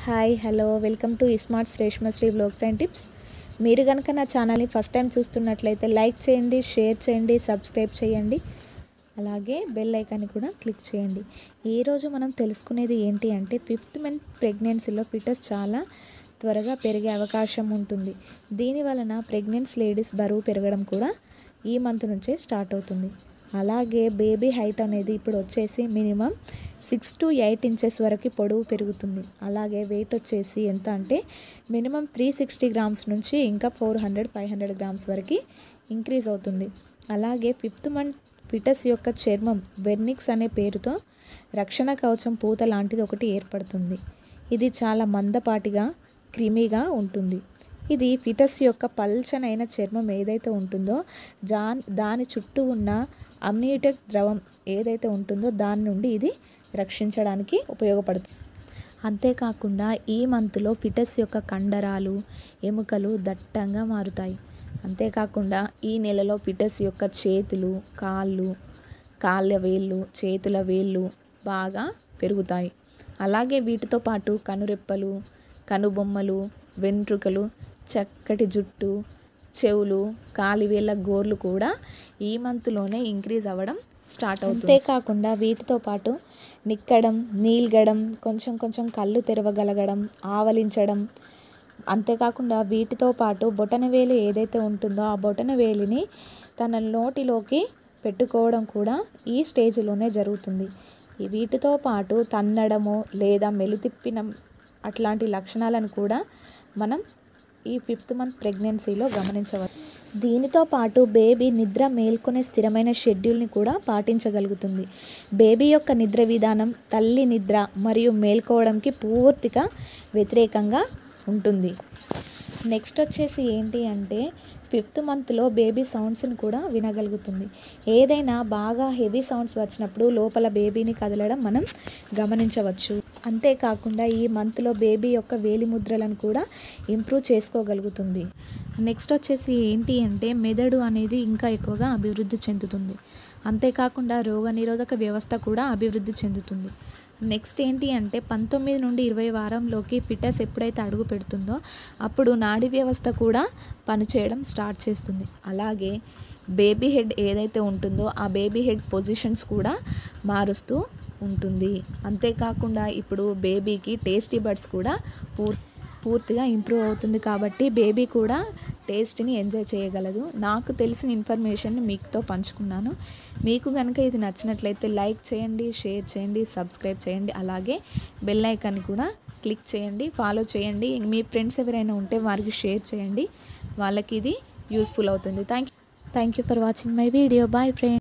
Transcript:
hi hello welcome to smart Shreshmashri blogs and tips మీరు కనుక నా ఛానల్ని ఫస్ట్ టైం చూస్తున్నట్లయితే లైక్ చేయండి షేర్ చేయండి సబ్స్క్రైబ్ చేయండి అలాగే బెల్ ఐకాన్ని కూడా క్లిక్ చేయండి ఈరోజు మనం తెలుసుకునేది ఏంటి అంటే ఫిఫ్త్ మంత్ ప్రెగ్నెన్సీలో ఫిటస్ చాలా త్వరగా పెరిగే అవకాశం ఉంటుంది దీని వలన ప్రెగ్నెన్స్ లేడీస్ బరువు పెరగడం కూడా ఈ మంత్ నుంచే స్టార్ట్ అవుతుంది అలాగే బేబీ హైట్ అనేది ఇప్పుడు వచ్చేసి minimum six to eight inches వరకు పొడవు పెరుగుతుంది అలాగే వెయిట్ వచ్చేసి ఎంత అంటే మినిమం త్రీ సిక్స్టీ గ్రామ్స్ నుంచి ఇంకా four hundred five hundred grams వరకు ఇంక్రీజ్ అవుతుంది అలాగే ఫిఫ్త్ మంత్ ఫిటస్ యొక్క చర్మం వెర్నిక్స్ అనే పేరుతో రక్షణ కవచం పూత లాంటిది ఒకటి ఏర్పడుతుంది ఇది చాలా మందపాటిగా క్రిమీగా ఉంటుంది ఇది ఫిటస్ యొక్క పల్చనైన చర్మం ఏదైతే ఉంటుందో జా దాని చుట్టూ ఉన్న అమ్నియోటిక్ ద్రవం ఏదైతే ఉంటుందో దాని నుండి ఇది రక్షించడానికి ఉపయోగపడుతుంది అంతేకాకుండా ఈ మంత్లో ఫిటస్ యొక్క కండరాలు ఎముకలు దట్టంగా మారుతాయి అంతేకాకుండా ఈ నెలలో ఫిటస్ యొక్క చేతులు కాళ్ళు కాళ్ళ వేళ్ళు చేతుల వేళ్ళు బాగా పెరుగుతాయి అలాగే వీటితో పాటు కనురెప్పలు కనుబొమ్మలు వెంట్రుకలు చక్కటి జుట్టు చెవులు కాలివేళ్ళ గోర్లు కూడా ఈ మంత్లోనే ఇంక్రీజ్ అవ్వడం స్టార్ట్ అవుతుంది అంతేకాకుండా వీటితో పాటు నిక్కడం నీల్గడం కొంచెం కొంచెం కళ్ళు తెరవగలగడం ఆవలించడం అంతేకాకుండా వీటితో పాటు బొటనవేలు ఏదైతే ఉంటుందో ఆ బొటనవేలిని తన నోటిలోకి పెట్టుకోవడం కూడా ఈ స్టేజ్లోనే జరుగుతుంది ఈ వీటితో పాటు తన్నడము లేదా మెలితిప్పిన అట్లాంటి లక్షణాలను కూడా మనం ఈ ఫిఫ్త్ మంత్ ప్రెగ్నెన్సీలో గమనించవచ్చు దీనితో పాటు బేబీ నిద్ర మేల్కొనే స్థిరమైన షెడ్యూల్ని కూడా పాటించగలుగుతుంది బేబీ యొక్క నిద్ర విధానం తల్లి నిద్ర మరియు మేల్కోవడంకి పూర్తిగా వ్యతిరేకంగా ఉంటుంది నెక్స్ట్ వచ్చేసి ఏంటి అంటే ఫిఫ్త్ మంత్లో బేబీ సౌండ్స్ని కూడా వినగలుగుతుంది ఏదైనా బాగా హెవీ సౌండ్స్ వచ్చినప్పుడు లోపల బేబీని కదలడం మనం గమనించవచ్చు అంతేకాకుండా ఈ మంత్లో బేబీ యొక్క వేలి ముద్రలను కూడా ఇంప్రూవ్ చేసుకోగలుగుతుంది నెక్స్ట్ వచ్చేసి ఏంటి అంటే మెదడు అనేది ఇంకా ఎక్కువగా అభివృద్ధి చెందుతుంది అంతేకాకుండా రోగనిరోధక వ్యవస్థ కూడా అభివృద్ధి చెందుతుంది నెక్స్ట్ ఏంటి అంటే పంతొమ్మిది నుండి ఇరవై వారంలోకి ఫిటస్ ఎప్పుడైతే అడుగు పెడుతుందో అప్పుడు నాడీ వ్యవస్థ కూడా పనిచేయడం స్టార్ట్ చేస్తుంది అలాగే బేబీ హెడ్ ఏదైతే ఉంటుందో ఆ బేబీ హెడ్ పొజిషన్స్ కూడా మారుస్తూ ఉంటుంది అంతేకాకుండా ఇప్పుడు బేబీకి టేస్టీ బడ్స్ కూడా పూర్ పూర్తిగా ఇంప్రూవ్ అవుతుంది కాబట్టి బేబీ కూడా టేస్ట్ని ఎంజాయ్ చేయగలదు నాకు తెలిసిన ఇన్ఫర్మేషన్ మీతో పంచుకున్నాను మీకు కనుక ఇది నచ్చినట్లయితే లైక్ చేయండి షేర్ చేయండి సబ్స్క్రైబ్ చేయండి అలాగే బెల్ ఐకాన్ని కూడా క్లిక్ చేయండి ఫాలో చేయండి మీ ఫ్రెండ్స్ ఎవరైనా ఉంటే వారికి షేర్ చేయండి వాళ్ళకి ఇది యూస్ఫుల్ అవుతుంది thank you thank you for watching my video bye friend